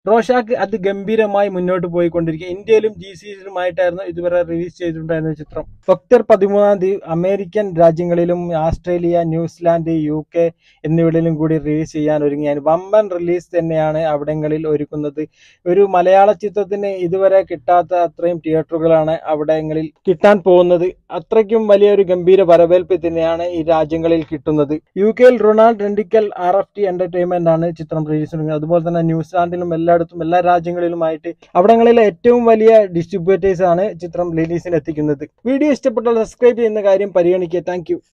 Rorschach അതിഗംഭീരമായി മുന്നോട്ട് പോയിക്കൊണ്ടിരിക്കുക ഇന്ത്യയിലും ജി സിയിലുമായിട്ടായിരുന്നു ഇതുവരെ റിലീസ് ചെയ്തിട്ടുണ്ടായിരുന്ന ചിത്രം ഒക്ടോബർ പതിമൂന്നാം തീയതി അമേരിക്കൻ രാജ്യങ്ങളിലും ആസ്ട്രേലിയ ന്യൂസിലാൻഡ് യു കെ എന്നിവിടയിലും കൂടി റിലീസ് ചെയ്യാൻ ഒരുങ്ങിയാണ് വമ്പൻ റിലീസ് തന്നെയാണ് അവിടങ്ങളിൽ ഒരുക്കുന്നത് ഒരു മലയാള ചിത്രത്തിന് ഇതുവരെ കിട്ടാത്ത അത്രയും തിയേറ്ററുകളാണ് അവിടങ്ങളിൽ കിട്ടാൻ പോകുന്നത് അത്രയ്ക്കും വലിയൊരു ഗംഭീര വരവേൽപ്പ് തന്നെയാണ് ഈ രാജ്യങ്ങളിൽ കിട്ടുന്നത് യു കെയിൽ റൊണാൾഡ് റെൻഡിക്കൽ ആർ എഫ് ടി എന്റർടൈൻമെന്റ് ആണ് ചിത്രം റിലീസ് ചെയ്യുന്നത് അതുപോലെ തന്നെ ന്യൂസിലാൻഡിലും എല്ലായിടത്തും എല്ലാ രാജ്യങ്ങളിലുമായിട്ട് അവിടങ്ങളിലെ ഏറ്റവും വലിയ ഡിസ്ട്രിബ്യൂട്ടേഴ്സ് ആണ് ചിത്രം റിലീസിന് എത്തിക്കുന്നത് വീഡിയോ ഇഷ്ടപ്പെട്ടാൽ സബ്സ്ക്രൈബ് ചെയ്യുന്ന കാര്യം പരിഗണിക്കുക താങ്ക്